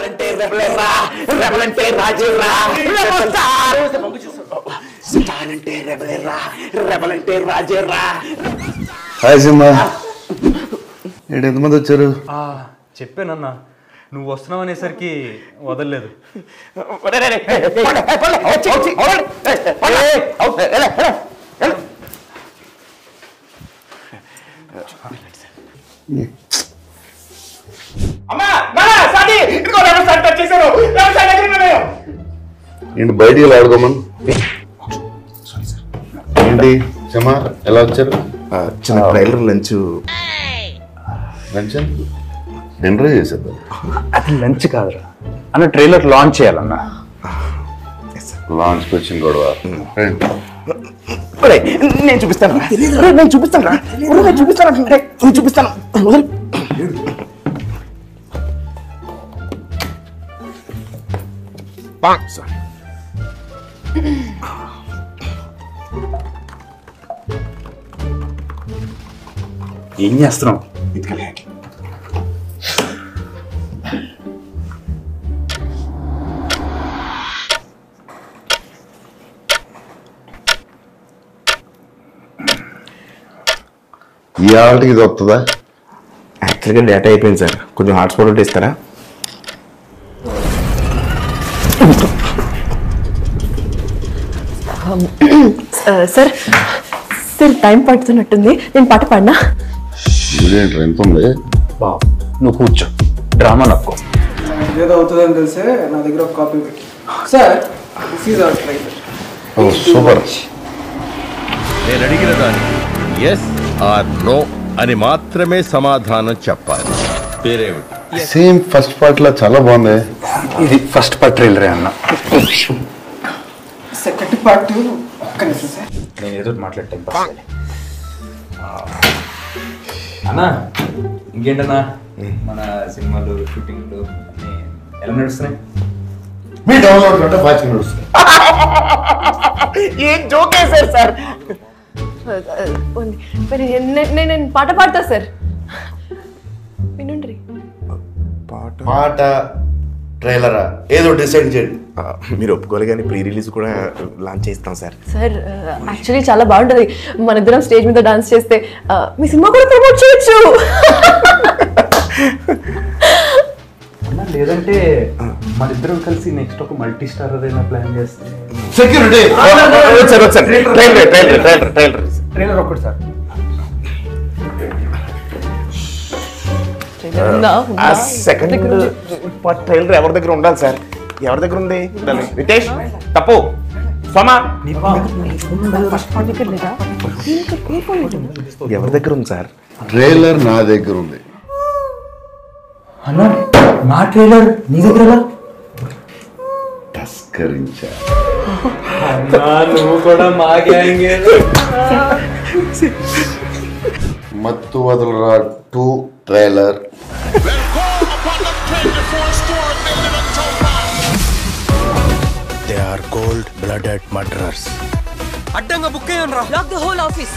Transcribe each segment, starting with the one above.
రెబలంటే రెబలేరా రెబలంటే రాజురా రెబల్ స్టార్ స్టార్ అంటే రెబలేరా రెబలంటే రాజురా హాయ్ సింహ ఏంటి ఎంతమంది వచ్చారు ఆ, చెప్పానన్నా నువ్వు వస్తున్నావు అనేసరికి వదలలేదు అమ్మా నాన్న సాటి ఇదిగో రెబల్ స్టార్ టచ్ చేశారు రెబల్ స్టార్ దగ్గర ఉన్నాను ఏంటి బయటికి ఆడుకోమని ఏంటి సింహ ఎలా వచ్చారు చిన్న ట్రైలర్ లంచ్ లంచ్ డిన్నర్ చేశారు అది లంచ్ కాదురా అన్న ట్రైలర్ లాంచ్ చేయాలన్నా లాంచ్కి వచ్చిన గొడవ రండి. ఒరేయ్, నేను చూపిస్తాను రా. ఒరేయ్, నేను చూపిస్తాను రా ఒరేయ్, నేను చూపిస్తాను అంటే నేను చూపిస్తాను వదిలి. ఏం చేస్తున్నావు ఈ ఆటకి ఇది వస్తుందా యాక్చువల్గా డేటా అయిపోయింది సార్ కొంచెం హాట్స్పాట్ ఒకటి ఇస్తారా సార్ సార్ టైం పడుతున్నట్టుంది నేను పాట పాడినా ఇదేంటి ఎంత ఉంది బాబు నువ్వు కూర్చో డ్రామా నక్కో ఏదో అవుతుందని తెలిసే నా దగ్గర ఒక కాపీ పెట్టి sir this is our trailer ఓ సూపర్ నేను అడిగిన దానికి ఎస్ ఆర్ నో అని మాత్రమే సమాధానం చెప్పాలి పేరేమిటి సేమ్ ఫస్ట్ పార్ట్ లా చాలా బాగుంది ఇది ఫస్ట్ పార్ట్ ట్రైలరే అన్న సెకండ్ పార్ట్ ఒక్క నిమిషం సార్ నేను ఏదో మాట్లాడే టైం పాస్ చేయాలి. ఆ, అన్నా ఇంకేంటన్నా మన సినిమాలు షూటింగ్లు అన్నీ ఎలా నడుస్తున్నాయి మీ డౌన్లోడ్ కంటే ఫాస్ట్ నడుస్తుంది ఏం జోక్ వేశారు సార్ నేను నేను పాట పాడతా సార్ వినుండ్రి పాట ట్రైలరా ఏదో డిసైడ్ చేయండి మీరు ఒప్పుకోవాలి కానీ ప్రీ రిలీజ్ కూడా లాంచ్ చేస్తాం సార్ సార్ యాక్చువల్లీ చాలా బాగుంటుంది మన ఇద్దరం స్టేజ్ మీద డాన్స్ చేస్తే ఆ, మీ సినిమా కూడా ప్రమోట్ చేయొచ్చు అన్నా లేదంటే మన ఇద్దరం కలిసి నెక్స్ట్ ఒక మల్టీ స్టార్ ఏదైనా ప్లాన్ చేస్తే సెక్యూరిటీ సార్ వచ్చారు trailer trailer trailer trailer trailer ఒక్కటి సార్ ఉందా? ఉందా? సెకండ్ పార్ట్ ట్రైలర్ ఎవరి దగ్గర ఉండాలి సార్ ఎవరి దగ్గర ఉంది ఉండాలి రితేష్ తప్పు సోమా దగ్గర లేదా? ఎవరి దగ్గర ఉంది సార్ ట్రైలర్ నా దగ్గర ఉంది అన్నా నా ట్రైలర్ నీ దగ్గర ఎలా? తస్కరించా అన్నా నువ్వు కూడా మా గ్యాంగే Mathu Vadalara two trailer they are cold blooded murderers Lock the whole office.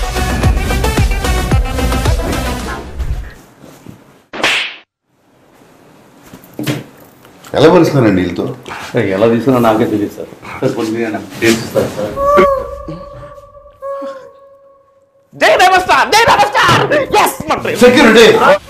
ఎలా పలుస్తున్నారండి వీళ్ళతో ఎలా తీసుకున్నా నాకే తెలియదు సార్ సార్ కొన్ని డేట్స్ ఇస్తారు సార్ జై రెబల్ స్టార్ జై రెబల్ స్టార్ ఎస్ మన సెక్యూరిటీ